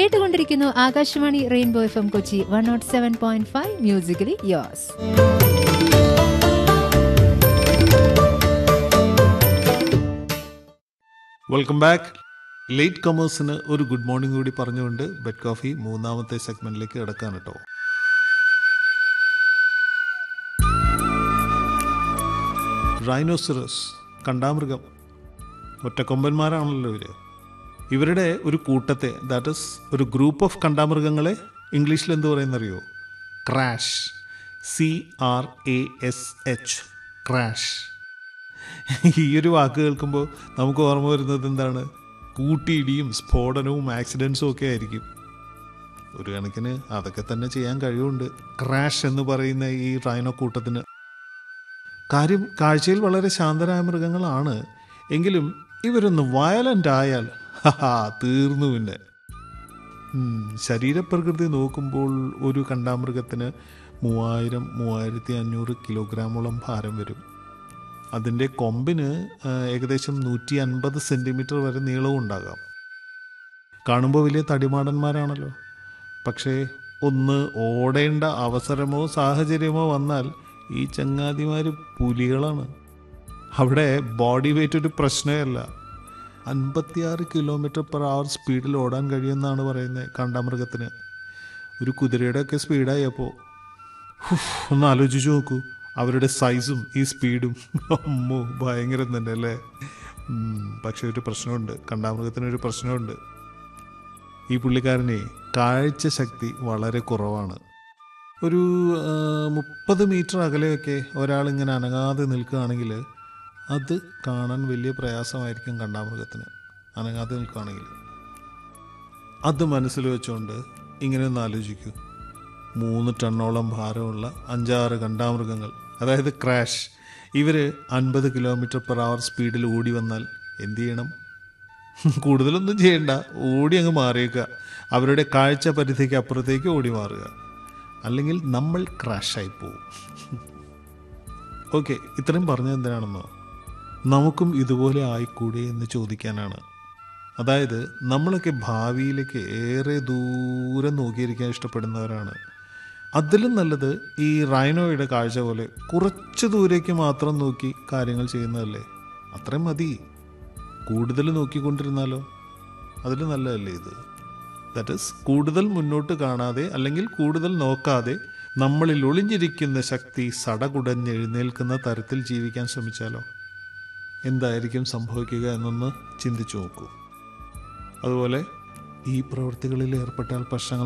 കേട്ടുകൊണ്ടിരിക്കുന്നു Akashvani rainbow F M Kochi one nought seven point five musically yours welcome back late കമേഴ്സിന് ഒരു good morning കൂടി പറഞ്ഞുകൊണ്ട് ബെഡ് കോഫി മൂന്നാമത്തെ സെഗ്മെന്റിലേക്ക് കിടക്കാൻ കേട്ടോ റൈനോസിറസ് കണ്ടാമൃഗം ഒറ്റക്കൊമ്പന്മാരാണല്ലോ ഇവര് ഇവരുടെ ഒരു കൂട്ടത്തെ ദാറ്റ് ഇസ് ഒരു ഗ്രൂപ്പ് ഓഫ് കണ്ടാമൃഗങ്ങളെ ഇംഗ്ലീഷിൽ എന്ത് പറയുന്നറിയോ crash C R A S H crash ഈ ഒരു വാക്ക് കേൾക്കുമ്പോൾ നമുക്ക് ഓർമ്മ വരുന്നത് എന്താണ് കൂട്ടിയിടിയും സ്ഫോടനവും ആക്സിഡൻസും ഒക്കെ ആയിരിക്കും ഒരു കണക്കിന് അതൊക്കെ തന്നെ ചെയ്യാൻ കഴിവുണ്ട് ക്രാഷ് എന്ന് പറയുന്ന ഈ റൈനോ കൂട്ടത്തിന് കാര്യം കാഴ്ചയിൽ വളരെ ശാന്തരായ മൃഗങ്ങളാണ് എങ്കിലും ഇവരൊന്ന് വയലൻ്റ് ആയാൽ ഹാ തീർന്നു പിന്നെ ഉം, ശരീരപ്രകൃതി നോക്കുമ്പോൾ ഒരു കണ്ടാമൃഗത്തിന് മൂവായിരം മൂവായിരത്തി അഞ്ഞൂറ് കിലോഗ്രാമോളം ഭാരം വരും അതിൻ്റെ കൊമ്പിന് ആ, ഏകദേശം നൂറ്റി അൻപത് സെൻറ്റിമീറ്റർ വരെ നീളവും ഉണ്ടാകാം കാണുമ്പോൾ വലിയ തടിമാടന്മാരാണല്ലോ പക്ഷേ ഒന്ന് ഓടേണ്ട അവസരമോ സാഹചര്യമോ വന്നാൽ ഈ ചങ്ങാതിമാർ പുലികളാണ് അവിടെ ബോഡി വെയിറ്റ് ഒരു പ്രശ്നമല്ല അൻപത്തിയാറ് കിലോമീറ്റർ പെർ അവർ സ്പീഡിൽ ഓടാൻ കഴിയുമെന്നാണ് പറയുന്നത് കണ്ടാമൃഗത്തിന് ഒരു കുതിരയുടെ ഒക്കെ സ്പീഡായപ്പോൾ ഒന്ന് ആലോചിച്ച് നോക്കൂ അവരുടെ സൈസും ഈ സ്പീഡും അമ്മോ ഭയങ്കരം തന്നെ അല്ലേ ഉം, പക്ഷെ ഒരു പ്രശ്നമുണ്ട് കണ്ടാമൃഗത്തിനൊരു പ്രശ്നമുണ്ട് ഈ പുള്ളിക്കാരനെ കാഴ്ച ശക്തി വളരെ കുറവാണ് ഒരു ആ, മുപ്പത് മീറ്റർ അകലെയൊക്കെ ഒരാൾ ഇങ്ങനെ അനങ്ങാതെ നിൽക്കുകയാണെങ്കിൽ അത് കാണാൻ വലിയ പ്രയാസമായിരിക്കും കണ്ടാമൃഗത്തിന് അനങ്ങാതെ നിൽക്കുകയാണെങ്കിൽ അത് മനസ്സിൽ വെച്ചുകൊണ്ട് ഇങ്ങനെ ഒന്ന് ആലോചിക്കൂ മൂന്ന് ടണ്ണോളം ഭാരമുള്ള അഞ്ചാറ് കണ്ടാമൃഗങ്ങൾ അതായത് ക്രാഷ് ഇവർ അൻപത് കിലോമീറ്റർ പെർ അവർ സ്പീഡിൽ ഓടി വന്നാൽ എന്ത് ചെയ്യണം കൂടുതലൊന്നും ചെയ്യണ്ട ഓടി അങ്ങ് മാറിയേക്കുക അവരുടെ കാഴ്ച പരിധിക്ക് അപ്പുറത്തേക്ക് ഓടി മാറുക അല്ലെങ്കിൽ നമ്മൾ ക്രാഷായി പോകും ഓക്കെ ഇത്രയും പറഞ്ഞത് എന്തിനാണെന്നോ നമുക്കും ഇതുപോലെ ആയിക്കൂടെ എന്ന് ചോദിക്കാനാണ് അതായത് നമ്മളൊക്കെ ഭാവിയിലേക്ക് ഏറെ ദൂരം നോക്കിയിരിക്കാൻ ഇഷ്ടപ്പെടുന്നവരാണ് അതിലും നല്ലത് ഈ റൈനോയുടെ കാഴ്ച പോലെ കുറച്ച് ദൂരേക്ക് മാത്രം നോക്കി കാര്യങ്ങൾ ചെയ്യുന്നതല്ലേ അത്രയും മതി കൂടുതൽ നോക്കിക്കൊണ്ടിരുന്നാലോ അതിൽ നല്ലതല്ലേ ഇത് ദാറ്റ് ഇസ് കൂടുതൽ മുന്നോട്ട് കാണാതെ അല്ലെങ്കിൽ കൂടുതൽ നോക്കാതെ നമ്മളിൽ ഒളിഞ്ഞിരിക്കുന്ന ശക്തി സടകുടഞ്ഞ് എഴുന്നേൽക്കുന്ന തരത്തിൽ ജീവിക്കാൻ ശ്രമിച്ചാലോ എന്തായിരിക്കും സംഭവിക്കുക എന്നൊന്ന് ചിന്തിച്ചു നോക്കൂ അതുപോലെ ഈ പ്രവൃത്തികളിൽ ഏർപ്പെട്ടാൽ പ്രശ്നങ്ങൾ